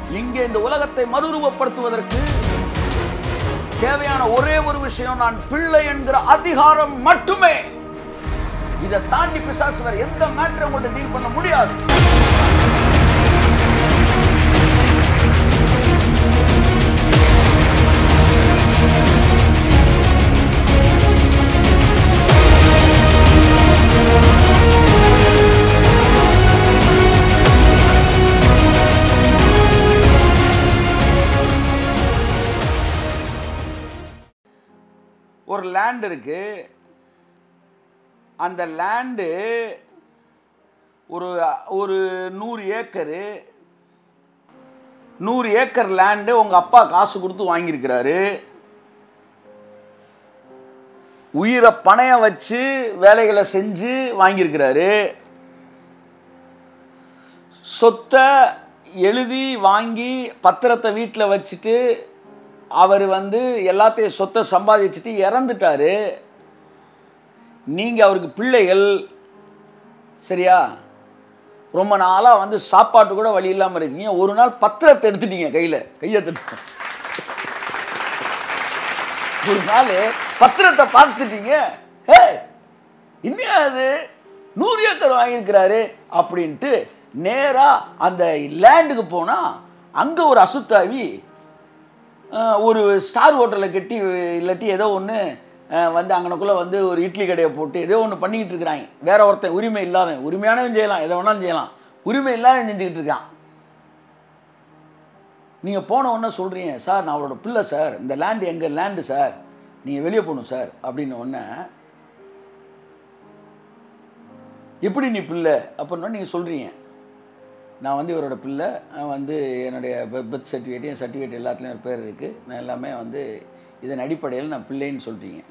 இங்கே இந்த உலகத்தை மறுரூபப்படுத்துவதற்கு தேவையான ஒரே ஒரு விஷயம் நான் பிள்ளை என்கிற அதிகாரம் மட்டுமே இதை தாண்டி பிசாசு வேற எந்த மேட்டரை உங்கள்ட்ட டீல் பண்ண முடியாது ஒரு லேண்ட் இருக்கு அந்த லேண்டு ஒரு ஒரு நூறு ஏக்கரு நூறு ஏக்கர் லேண்டு உங்கள் அப்பா காசு கொடுத்து வாங்கியிருக்கிறாரு உயிரை பணையம் வச்சு வேலைகளை செஞ்சு வாங்கியிருக்கிறாரு சொத்தை எழுதி வாங்கி பத்திரத்தை வீட்டில் வச்சுட்டு அவர் வந்து எல்லாத்தையும் சொத்தை சம்பாதிச்சுட்டு இறந்துட்டாரு நீங்கள் அவருக்கு பிள்ளைகள் சரியா ரொம்ப நாளாக வந்து சாப்பாட்டு கூட வழி இல்லாமல் இருக்கீங்க ஒரு நாள் பத்திரத்தை எடுத்துட்டீங்க கையில் கையை தட்டு ஒரு நாள் பத்திரத்தை பார்த்துட்டீங்க ஹே இன்னும் அது நூறு ஏக்கர் வாங்கியிருக்கிறாரு அப்படின்ட்டு நேராக அந்த லேண்டுக்கு போனால் அங்கே ஒரு அசுத்தாவி அஹ், ஒரு ஸ்டார் ஹோட்டலை கட்டி இல்லாட்டி ஏதோ ஒன்று வந்து அங்கனக்குள்ளே வந்து ஒரு இட்லி கடையை போட்டு ஏதோ ஒன்று பண்ணிக்கிட்டு இருக்கிறாங்க வேற ஒருத்தன் உரிமை இல்லாதவன் உரிமையானவன் செய்யலாம் எதை வேணாலும் செய்யலாம் உரிமை இல்லாதவன் செஞ்சுக்கிட்டு இருக்கான் நீங்கள் போன உடனே சொல்கிறீங்க சார் நான் அவரோட பிள்ளை சார் இந்த லேண்டு எங்கள் லேண்டு சார் நீங்கள் வெளியே போகணும் சார் அப்படின்னு உடனே எப்படி நீ பிள்ளை அப்படின்னா நீங்கள் சொல்கிறீங்க நான் வந்து இவரோட பிள்ளை நான் வந்து என்னுடைய பர்த் சர்டிஃபிகேட் என் சர்டிஃபிகேட் எல்லாத்துலேயும் ஒரு பேர் இருக்குது நான் எல்லாமே வந்து இதன் அடிப்படையில் நான் பிள்ளைன்னு சொல்கிறீங்க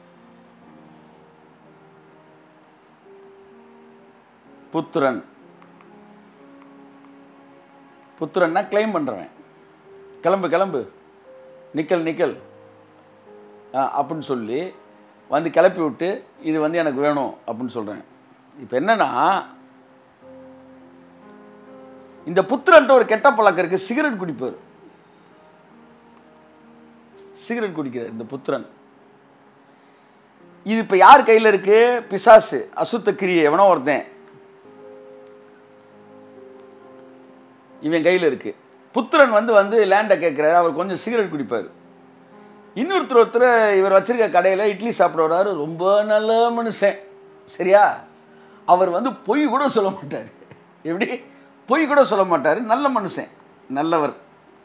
புத்திரன் புத்திரன்னா கிளைம் பண்ணுறவன் கிளம்பு கிளம்பு நிக்கல் நிக்கல் ஆ, அப்படின்னு சொல்லி வந்து கிளப்பி விட்டு இது வந்து எனக்கு வேணும் அப்படின்னு சொல்கிறேன் இப்போ என்னன்னா இந்த புத்திரன்ட்ட ஒரு கெட்ட பழக்கம் இருக்குது சிகரெட் குடிப்பார் சிகரெட் குடிக்கிறார் இந்த புத்திரன் இது இப்போ யார் கையில் இருக்கு பிசாசு அசுத்த கிரியை எவனோ ஒருத்தன் இவன் கையில் இருக்கு புத்திரன் வந்து வந்து லேண்டை கேட்குறாரு அவர் கொஞ்சம் சிகரெட் குடிப்பார் இன்னொருத்தர் ஒருத்தர் இவர் வச்சிருக்க கடையில் இட்லி சாப்பிட ரொம்ப நல்ல மனுஷன் சரியா அவர் வந்து பொய் கூட சொல்ல மாட்டார் எப்படி பொய் கூட சொல்ல மாட்டார் நல்ல மனுஷன் நல்லவர்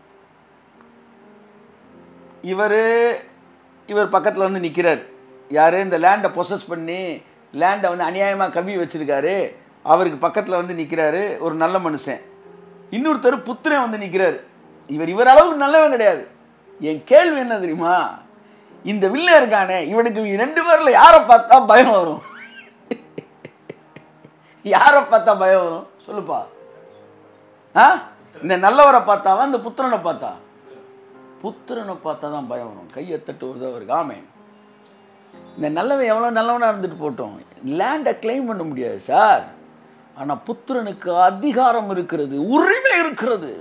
இவர் இவர் பக்கத்தில் வந்து நிற்கிறார் யார் இந்த லேண்டை பொசஸ் பண்ணி லேண்டை வந்து அநியாயமாக கவி வச்சிருக்காரு அவருக்கு பக்கத்தில் வந்து நிற்கிறாரு ஒரு நல்ல மனுஷன் இன்னொருத்தர் புத்திரன் வந்து நிற்கிறாரு இவர் இவர் அளவுக்கு நல்லவன் கிடையாது என் கேள்வி என்ன தெரியுமா இந்த வில்லன் இருக்கானே இவனுக்கு இவங்க ரெண்டு பேரில் யாரை பார்த்தா பயம் வரும் யாரை பார்த்தா பயம் வரும் சொல்லுப்பா ஆ இந்த நல்லவரை பார்த்தாவா இந்த புத்திரனை பார்த்தா புத்திரனை பார்த்தா தான் பயம் வரும் கையை தட்டு வருது அவருக்கு ஆமே இந்த நல்லவன் எவ்வளோ நல்லவனாக இருந்துட்டு போட்டோம் லேண்டை கிளைம் பண்ண முடியாது சார் ஆனால் புத்திரனுக்கு அதிகாரம் இருக்கிறது உரிமை இருக்கிறது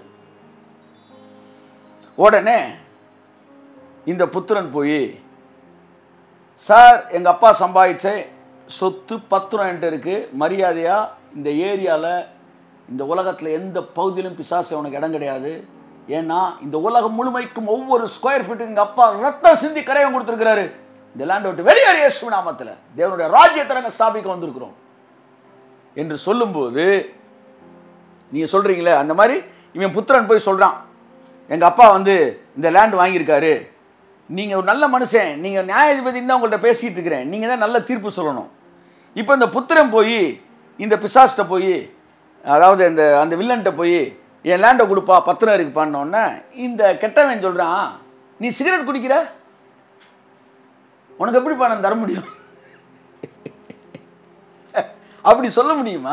உடனே இந்த புத்திரன் போய் சார் எங்கள் அப்பா சம்பாதிச்ச சொத்து பத்திரம் என்கிட்ட இருக்குது மரியாதையாக இந்த ஏரியாவில் இந்த உலகத்தில் எந்த பகுதியிலும் பிசாசு அவனுக்கு இடம் கிடையாது ஏன்னா இந்த உலகம் முழுமைக்கும் ஒவ்வொரு ஸ்கொயர் ஃபீட்டுக்கு எங்கள் அப்பா ரத்தம் சிந்தி கரையம் கொடுத்துருக்கிறாரு இந்த லேண்ட் விட்டு வெளியேறிய இயேசு நாமத்தில் தேவனுடைய ராஜ்யத்தை நாங்கள் ஸ்தாபிக்க வந்திருக்கிறோம் என்று சொல்லும்போது நீங்கள் சொல்கிறீங்களே அந்த மாதிரி இவன் புத்திரன் போய் சொல்கிறான் எங்கள் அப்பா வந்து இந்த லேண்ட் வாங்கியிருக்காரு நீங்கள் ஒரு நல்ல மனுஷன் நீங்கள் நியாயாதிபதினு தான் உங்கள்கிட்ட பேசிகிட்டு இருக்கிறேன் நீங்கள் தான் நல்ல தீர்ப்பு சொல்லணும் இப்போ இந்த புத்திரன் போய் இந்த பிசாஸ்கிட்ட போய் அதாவது இந்த அந்த வில்லன்ட்ட போய் என் லேண்டை கொடுப்பா பத்திரம் இருக்குப்பான்னொன்னே இந்த கெட்டவன் சொல்கிறான் நீ சிகரெட் குடிக்கிற உனக்கு எப்படி பணம் தர முடியும் அப்படி சொல்ல முடியுமா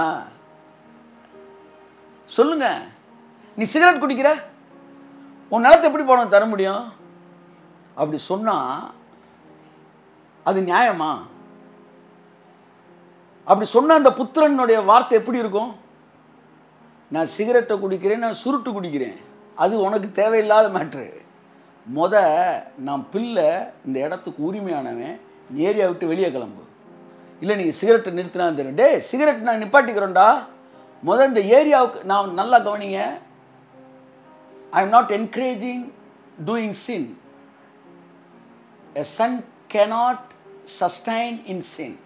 சொல்லுங்க நீ சிகரெட் குடிக்கிற உன் நிலத்தை எப்படி பணம் தர முடியும் அப்படி சொன்னா அது நியாயமா அப்படி சொன்ன அந்த புத்திரனுடைய வார்த்தை எப்படி இருக்கும் நான் சிகரெட்டை குடிக்கிறேன் நான் சுருட்டு குடிக்கிறேன் அது உனக்கு தேவையில்லாத மேட்ரு முத நான் பிள்ளை இந்த இடத்துக்கு உரிமையானவன் நீ ஏரியா விட்டு வெளியே கிளம்பு இல்லை நீங்கள் சிகரெட்டை நிறுத்தினா தெரியும் டே சிகரெட் நான் நிப்பாட்டிக்கிறோம்டா முத இந்த ஏரியாவுக்கு நான் நல்லா கவனிங்க I am not encouraging doing sin a son cannot sustain in sin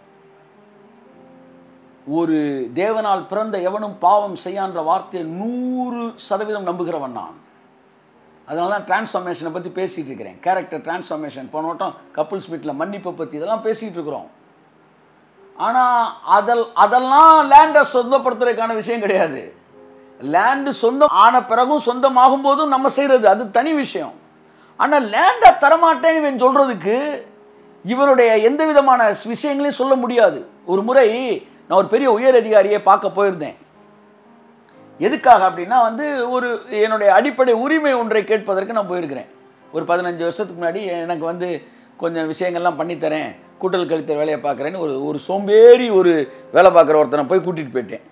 ஒரு தேவனால் பிறந்த எவனும் பாவம் செய்யான்ற வார்த்தையை நூறு சதவீதம் நம்புகிறவன் நான் அதனால தான் டிரான்ஸ்ஃபார்மேஷனை பற்றி பேசிகிட்டு இருக்கிறேன் கேரக்டர் டிரான்ஸ்ஃபார்மேஷன் போன வட்டம் கப்புள்ஸ் வீட்டில் மன்னிப்பை பற்றி இதெல்லாம் பேசிகிட்டு இருக்கிறோம் ஆனால் அதல் அதெல்லாம் லேண்டை சொந்தப்படுத்துறதுக்கான விஷயம் கிடையாது லேண்டு சொந்தம் ஆன பிறகும் சொந்தமாகும் போதும் நம்ம செய்கிறது அது தனி விஷயம் ஆனால் லேண்டை தரமாட்டேன்னு இவன் சொல்கிறதுக்கு இவனுடைய எந்த விதமான விஷயங்களையும் சொல்ல முடியாது ஒரு முறை நான் ஒரு பெரிய உயர் அதிகாரியை பார்க்க போயிருந்தேன் எதுக்காக அப்படின்னா வந்து ஒரு என்னுடைய அடிப்படை உரிமை ஒன்றை கேட்பதற்கு நான் போயிருக்கிறேன் ஒரு பதினஞ்சு வருஷத்துக்கு முன்னாடி எனக்கு வந்து கொஞ்சம் விஷயங்கள்லாம் பண்ணித்தரேன் கூட்டல் கழித்தல் வேலையை பார்க்குறேன்னு ஒரு ஒரு சோம்பேறி ஒரு வேலை பார்க்குற ஒருத்தனை போய் கூட்டிகிட்டு போயிட்டேன்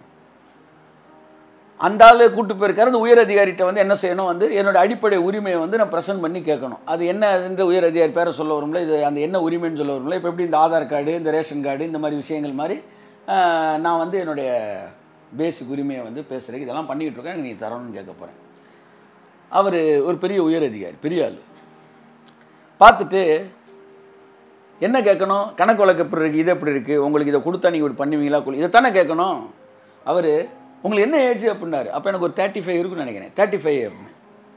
அந்த ஆள் கூட்டு போயிருக்காரு அந்த உயர் அதிகாரிகிட்ட வந்து என்ன செய்யணும் வந்து என்னோட அடிப்படை உரிமையை வந்து நான் ப்ரெசென்ட் பண்ணி கேட்கணும் அது என்ன இந்த உயர் அதிகாரி பேரை சொல்ல வரும்ல இது அந்த என்ன உரிமைன்னு சொல்ல வரும்ல இப்போ எப்படி இந்த ஆதார் கார்டு இந்த ரேஷன் கார்டு இந்த மாதிரி விஷயங்கள் மாதிரி ஆஹ், நான் வந்து என்னுடைய பேசிக் உரிமையை வந்து பேசுகிறேன் இதெல்லாம் பண்ணிக்கிட்டு இருக்கேன் நீ தரணும்னு கேட்க போகிறேன் அவர் ஒரு பெரிய உயர் அதிகாரி பெரிய ஆள் பார்த்துட்டு என்ன கேட்கணும் கணக்கு வழக்கு எப்படி இருக்குது இது எப்படி இருக்குது உங்களுக்கு இதை கொடுத்தா நீங்கள் இப்படி பண்ணுவீங்களா கொடு- இதைத்தானே கேட்கணும் அவர் உங்களுக்கு என்ன ஏஜ் அப்படின்னாரு அப்போ எனக்கு ஒரு தேர்ட்டி ஃபைவ் இருக்குன்னு நினைக்கிறேன் தேர்ட்டி ஃபைவ் அப்படின்னு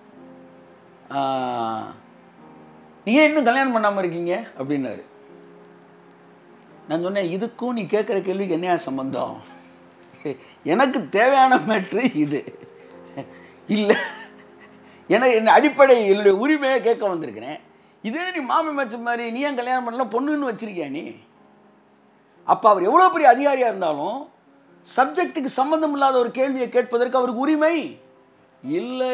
நீங்கள் இன்னும் கல்யாணம் பண்ணாமல் இருக்கீங்க அப்படின்னாரு நான் சொன்னேன் இதுக்கும் நீ கேட்குற கேள்விக்கு என்ன சம்பந்தம் எனக்கு தேவையான மேட்ரு இது இல்லை எனக்கு என் அடிப்படை என்னுடைய உரிமையை கேட்க வந்திருக்கிறேன் இதே நீ மாமி மச்ச மாதிரி நீ ஏன் கல்யாணம் பண்ணலாம் பொண்ணுன்னு வச்சிருக்கியா நீ அப்போ அவர் எவ்வளோ பெரிய அதிகாரியாக இருந்தாலும் சப்ஜெக்ட்டுக்கு சம்பந்தம் இல்லாத ஒரு கேள்வியை கேட்பதற்கு அவருக்கு உரிமை இல்லை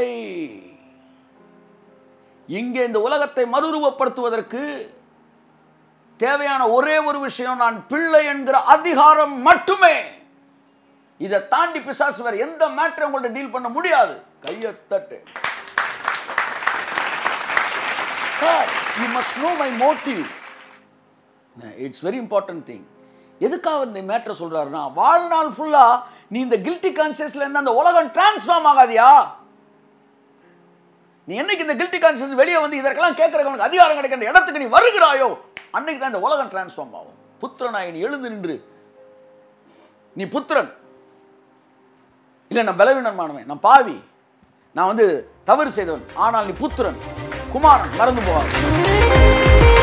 இங்கே இந்த உலகத்தை மறுரூபப்படுத்துவதற்கு தேவையான ஒரே ஒரு விஷயம் நான் பிள்ளை என்கிற அதிகாரம் மட்டுமே இதை தாண்டி பிசாசு வேற எந்த மேட்டரை உங்கள்ட்ட டீல் பண்ண முடியாது கையை தட்டு sir you must know my motive it's very important thing எதுக்காக இந்த மேட்ரை சொல்றாருன்னா வாழ்நாள் ஃபுல்லா நீ இந்த கில்ட்டி கான்சியஸ்ல இருந்து அந்த உலகம் டிரான்ஸ்ஃபார்ம் ஆகாதியா நீ என்னைக்கு இந்த கில்ட்டி கான்சியஸ் வெளியே வந்து இதற்கெல்லாம் கேட்கறவனுக்கு அதிகாரம் கிடைக்கிற அந்த இடத்துக்கு நீ வருகிறாயோ அன்னைக்கு தான் இந்த உலகம் டிரான்ஸ்ஃபார்ம் ஆகும் புத்திரனாய் நீ எழுந்து நின்று நீ புத்திரன் இல்லை நான் பலவீனமானவன் நான் பாவி நான் வந்து தவறு செய்தவன் ஆனால் நீ புத்திரன் குமாரன் மறந்து போவார்